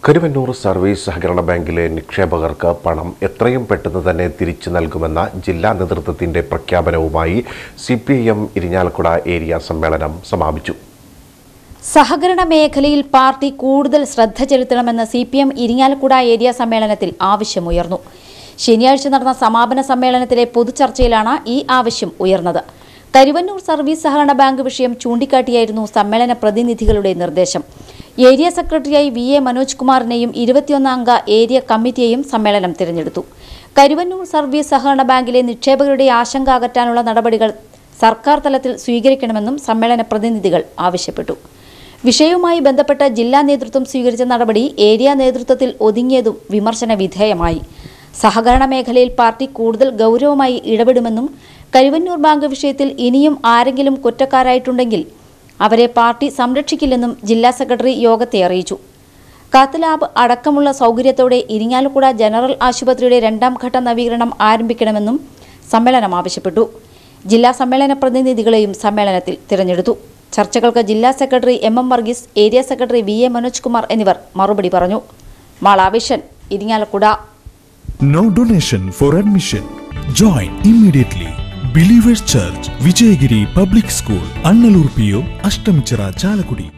Karuvannur service സഹകരണ ബാങ്കിലെ നിക്ഷേപകർക്ക് പണം എത്രയും പെട്ടെന്ന് തന്നെ തിരിച്ചു നൽകുമെന്ന ജില്ലാ നേതൃത്വത്തിന്റെ പ്രഖ്യാപനവുമായി C P I M Irinjalakuda area സമ്മേളനം സമാപിച്ചു സഹകരണ മേഖലയിൽ പാർട്ടി കൂടുതൽ ശ്രദ്ധ ചെലുത്തണമെന്ന് C P M Irinjalakuda area സമ്മേളനത്തിൽ ആവശ്യമുയർന്നു ശനിയാഴ്ച നടന്ന സമാപന സമ്മേളനത്തിലെ പൊതുചർച്ചയിലാണ് ഈ ആവശ്യം ഉയർന്നത് കരുവന്നൂർ സർവീസ് സഹകരണ ബാങ്ക് വിഷയം ചൂണ്ടിക്കാട്ടിയായിരുന്നു സമ്മേളന പ്രതിനിധികളുടെ നിർദ്ദേശം ഏരിയ സെക്രട്ടറിയായി വി എ മനോജ് കുമാറിനെയും ഇരുപത്തിയൊന്നംഗ ഏരിയ കമ്മിറ്റിയെയും സമ്മേളനം തിരഞ്ഞെടുത്തു കരുവന്നൂർ സർവീസ് സഹകരണ ബാങ്കിലെ നിക്ഷേപകരുടെ ആശങ്ക അകറ്റാനുള്ള നടപടികൾ സർക്കാർ തലത്തിൽ സ്വീകരിക്കണമെന്നും സമ്മേളന പ്രതിനിധികൾ ആവശ്യപ്പെട്ടു വിഷയവുമായി ബന്ധപ്പെട്ട ജില്ലാ നേതൃത്വം സ്വീകരിച്ച നടപടി ഏരിയ നേതൃത്വത്തിൽ ഒതുങ്ങിയതും വിമർശന വിധേയമായി സഹകരണ മേഖലയിൽ പാർട്ടി കൂടുതൽ ഗൗരവമായി ഇടപെടുമെന്നും കരുവന്നൂർ ബാങ്ക് വിഷയത്തിൽ ഇനിയും ആരെങ്കിലും കുറ്റക്കാരായിട്ടുണ്ടെങ്കിൽ അവരെ പാർട്ടി സംരക്ഷിക്കില്ലെന്നും ജില്ലാ സെക്രട്ടറി യോഗത്തെ അറിയിച്ചു കാത്ത് ലാബ് അടക്കമുള്ള സൗകര്യത്തോടെ ഇരിങ്ങാലക്കുട ജനറൽ ആശുപത്രിയുടെ രണ്ടാം ഘട്ട നവീകരണം ആരംഭിക്കണമെന്നും സമ്മേളനം ആവശ്യപ്പെട്ടു ജില്ലാ സമ്മേളന പ്രതിനിധികളെയും സമ്മേളനത്തിൽ തിരഞ്ഞെടുത്തു ചർച്ചകൾക്ക് ജില്ലാ secretary M M Varghese area secretary V A Manoj Kumar എന്നിവർ മറുപടി പറഞ്ഞു Mala Vision Irinjalakuda No donation for admission. Join immediately. Believers Church, Vijayagiri Public School, Annalur PO, Ashtamichara, Chalakudi.